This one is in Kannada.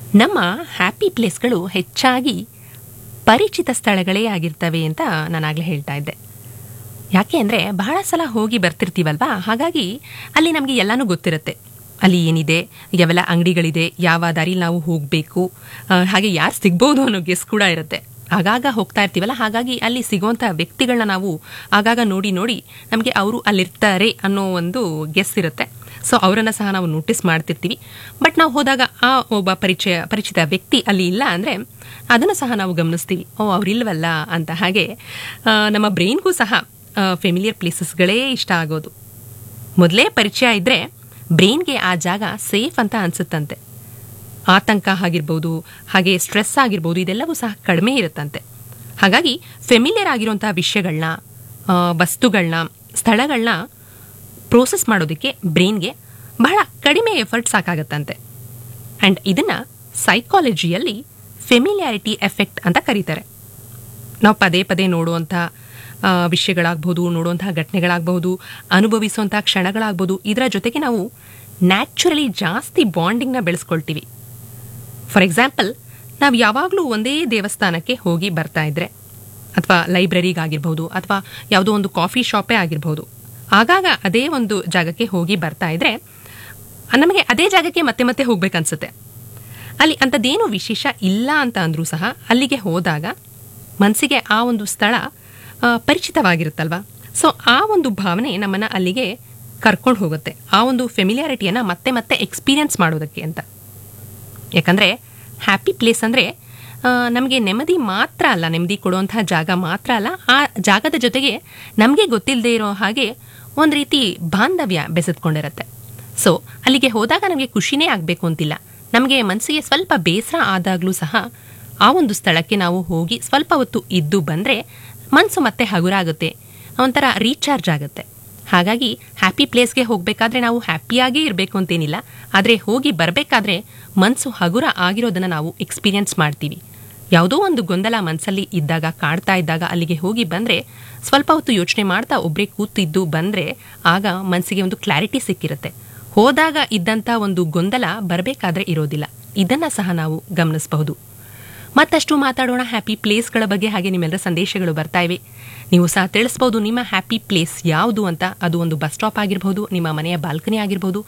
ನಮ್ಮ ಹ್ಯಾಪಿ ಪ್ಲೇಸ್ಗಳು ಹೆಚ್ಚಾಗಿ ಪರಿಚಿತ ಸ್ಥಳಗಳೇ ಆಗಿರ್ತವೆ ಅಂತ ನಾನಾಗಲೇ ಹೇಳ್ತಾ ಇದ್ದೆ ಯಾಕೆ ಅಂದರೆ ಬಹಳ ಸಲ ಹೋಗಿ ಬರ್ತಿರ್ತೀವಲ್ವಾ ಹಾಗಾಗಿ ಅಲ್ಲಿ ನಮಗೆ ಎಲ್ಲನೂ ಗೊತ್ತಿರುತ್ತೆ ಅಲ್ಲಿ ಏನಿದೆ ಯಾವೆಲ್ಲ ಅಂಗಡಿಗಳಿದೆ ಯಾವ ದಾರಿಲಿ ನಾವು ಹೋಗಬೇಕು ಹಾಗೆ ಯಾರು ಸಿಗ್ಬೋದು ಅನ್ನೋ ಗೆಸ್ ಕೂಡ ಇರುತ್ತೆ ಆಗಾಗ ಹೋಗ್ತಾ ಇರ್ತೀವಲ್ಲ ಹಾಗಾಗಿ ಅಲ್ಲಿ ಸಿಗೋಂಥ ವ್ಯಕ್ತಿಗಳನ್ನ ನಾವು ಆಗಾಗ ನೋಡಿ ನೋಡಿ ನಮಗೆ ಅವರು ಅಲ್ಲಿರ್ತಾರೆ ಅನ್ನೋ ಒಂದು ಗೆಸ್ ಇರುತ್ತೆ ಸೊ ಅವರನ್ನು ಸಹ ನಾವು ನೋಟಿಸ್ ಮಾಡ್ತಿರ್ತೀವಿ ಬಟ್ ನಾವು ಹೋದಾಗ ಆ ಒಬ್ಬ ಪರಿಚಯ ಪರಿಚಿತ ವ್ಯಕ್ತಿ ಅಲ್ಲಿ ಇಲ್ಲ ಅಂದರೆ ಅದನ್ನು ಸಹ ನಾವು ಗಮನಿಸ್ತೀವಿ ಓ ಅವರಿಲ್ವಲ್ಲ ಅಂತ ಹಾಗೆ ಆ, ನಮ್ಮ ಬ್ರೈನ್ಗೂ ಸಹ ಫೆಮಿಲಿಯರ್ ಪ್ಲೇಸಸ್ಗಳೇ ಇಷ್ಟ ಆಗೋದು ಮೊದಲೇ ಪರಿಚಯ ಇದ್ದರೆ ಬ್ರೈನ್ಗೆ ಆ ಜಾಗ ಸೇಫ್ ಅಂತ ಅನಿಸುತ್ತಂತೆ ಆತಂಕ ಆಗಿರ್ಬೋದು ಹಾಗೆ ಸ್ಟ್ರೆಸ್ ಆಗಿರ್ಬೋದು ಇದೆಲ್ಲವೂ ಸಹ ಕಡಿಮೆ ಇರುತ್ತಂತೆ ಹಾಗಾಗಿ ಫೆಮಿಲಿಯರ್ ಆಗಿರುವಂಥ ವಿಷಯಗಳನ್ನ ವಸ್ತುಗಳನ್ನ ಸ್ಥಳಗಳನ್ನ ಪ್ರೋಸೆಸ್ ಮಾಡೋದಕ್ಕೆ ಬ್ರೈನ್ಗೆ ಬಹಳ ಕಡಿಮೆ ಎಫರ್ಟ್ ಸಾಕಾಗತ್ತಂತೆ ಆ್ಯಂಡ್ ಇದನ್ನು ಸೈಕಾಲಜಿಯಲ್ಲಿ ಫೆಮಿಲಿಯಾರಿಟಿ ಎಫೆಕ್ಟ್ ಅಂತ ಕರೀತಾರೆ ನಾವು ಪದೇ ಪದೇ ನೋಡುವಂಥ ಆ, ವಿಷಯಗಳಾಗ್ಬೋದು ನೋಡುವಂತಹ ಘಟನೆಗಳಾಗಬಹುದು ಅನುಭವಿಸುವಂಥ ಕ್ಷಣಗಳಾಗ್ಬೋದು ಇದರ ಜೊತೆಗೆ ನಾವು ನ್ಯಾಚುರಲಿ ಜಾಸ್ತಿ ಬಾಂಡಿಂಗ್ನ ಬೆಳೆಸ್ಕೊಳ್ತೀವಿ ಫಾರ್ ಎಕ್ಸಾಂಪಲ್ ನಾವು ಯಾವಾಗಲೂ ಒಂದೇ ದೇವಸ್ಥಾನಕ್ಕೆ ಹೋಗಿ ಬರ್ತಾ ಇದ್ರೆ ಅಥವಾ ಲೈಬ್ರರಿಗಾಗಿರ್ಬೋದು ಅಥವಾ ಯಾವುದೋ ಒಂದು ಕಾಫಿ ಶಾಪೇ ಆಗಿರ್ಬೋದು ಆಗಾಗ ಅದೇ ಒಂದು ಜಾಗಕ್ಕೆ ಹೋಗಿ ಬರ್ತಾ ಇದ್ರೆ ನಮಗೆ ಅದೇ ಜಾಗಕ್ಕೆ ಮತ್ತೆ ಮತ್ತೆ ಹೋಗ್ಬೇಕನ್ಸುತ್ತೆ ಅಲ್ಲಿ ಅಂಥದ್ದೇನು ವಿಶೇಷ ಇಲ್ಲ ಅಂತ ಅಂದರೂ ಸಹ ಅಲ್ಲಿಗೆ ಹೋದಾಗ ಮನಸ್ಸಿಗೆ ಆ ಒಂದು ಸ್ಥಳ ಆ, ಪರಿಚಿತವಾಗಿರುತ್ತಲ್ವಾ ಸೊ ಆ ಒಂದು ಭಾವನೆ ನಮ್ಮನ್ನು ಅಲ್ಲಿಗೆ ಕರ್ಕೊಂಡು ಹೋಗುತ್ತೆ ಆ ಒಂದು ಫೆಮಿಲಿಯಾರಿಟಿಯನ್ನು ಮತ್ತೆ ಮತ್ತೆ ಎಕ್ಸ್ಪೀರಿಯನ್ಸ್ ಮಾಡೋದಕ್ಕೆ ಅಂತ ಯಾಕಂದರೆ ಹ್ಯಾಪಿ ಪ್ಲೇಸ್ ಅಂದರೆ ನಮಗೆ ನೆಮ್ಮದಿ ಮಾತ್ರ ಅಲ್ಲ ನೆಮ್ಮದಿ ಕೊಡುವಂತಹ ಜಾಗ ಮಾತ್ರ ಅಲ್ಲ ಆ ಜಾಗದ ಜೊತೆಗೆ ನಮಗೆ ಗೊತ್ತಿಲ್ಲದೆ ಇರೋ ಹಾಗೆ ಒಂದು ರೀತಿ ಬಾಂಧವ್ಯ ಬೆಸೆದುಕೊಂಡಿರುತ್ತೆ ಸೊ ಅಲ್ಲಿಗೆ ಹೋದಾಗ ನಮಗೆ ಖುಷಿನೇ ಆಗಬೇಕು ಅಂತಿಲ್ಲ ನಮಗೆ ಮನಸ್ಸಿಗೆ ಸ್ವಲ್ಪ ಬೇಸರ ಆದಾಗಲೂ ಸಹ ಆ ಒಂದು ಸ್ಥಳಕ್ಕೆ ನಾವು ಹೋಗಿ ಸ್ವಲ್ಪ ಹೊತ್ತು ಇದ್ದು ಬಂದರೆ ಮನಸ್ಸು ಮತ್ತೆ ಹಗುರ ಆಗುತ್ತೆ ಒಂಥರ ರೀಚಾರ್ಜ್ ಆಗುತ್ತೆ ಹಾಗಾಗಿ ಹ್ಯಾಪಿ ಪ್ಲೇಸ್ಗೆ ಹೋಗಬೇಕಾದ್ರೆ ನಾವು ಹ್ಯಾಪಿಯಾಗೇ ಇರಬೇಕು ಅಂತೇನಿಲ್ಲ ಆದರೆ ಹೋಗಿ ಬರಬೇಕಾದ್ರೆ ಮನಸ್ಸು ಹಗುರ ಆಗಿರೋದನ್ನು ನಾವು ಎಕ್ಸ್ಪೀರಿಯನ್ಸ್ ಮಾಡ್ತೀವಿ ಯಾವುದೋ ಒಂದು ಗೊಂದಲ ಮನಸ್ಸಲ್ಲಿ ಇದ್ದಾಗ ಕಾಡ್ತಾ ಇದ್ದಾಗ ಅಲ್ಲಿಗೆ ಹೋಗಿ ಬಂದರೆ ಸ್ವಲ್ಪ ಹೊತ್ತು ಯೋಚನೆ ಮಾಡ್ತಾ ಒಬ್ಬರೇ ಕೂತಿದ್ದು ಬಂದರೆ ಆಗ ಮನಸ್ಸಿಗೆ ಒಂದು ಕ್ಲಾರಿಟಿ ಸಿಕ್ಕಿರುತ್ತೆ ಹೋದಾಗ ಇದ್ದಂಥ ಒಂದು ಗೊಂದಲ ಬರಬೇಕಾದ್ರೆ ಇರೋದಿಲ್ಲ ಇದನ್ನು ಸಹ ನಾವು ಗಮನಿಸಬಹುದು ಮತ್ತಷ್ಟು ಮಾತಾಡೋಣ ಹ್ಯಾಪಿ ಪ್ಲೇಸ್ಗಳ ಬಗ್ಗೆ ಹಾಗೆ ನಿಮ್ಮೆಲ್ಲರ ಸಂದೇಶಗಳು ಬರ್ತಾ ಇವೆ ನೀವು ಸಹ ತಿಳಿಸ್ಬೋದು ನಿಮ್ಮ ಹ್ಯಾಪಿ ಪ್ಲೇಸ್ ಯಾವುದು ಅಂತ ಅದು ಒಂದು ಬಸ್ ಸ್ಟಾಪ್ ಆಗಿರ್ಬೋದು ನಿಮ್ಮ ಮನೆಯ ಬಾಲ್ಕನಿ ಆಗಿರ್ಬೋದು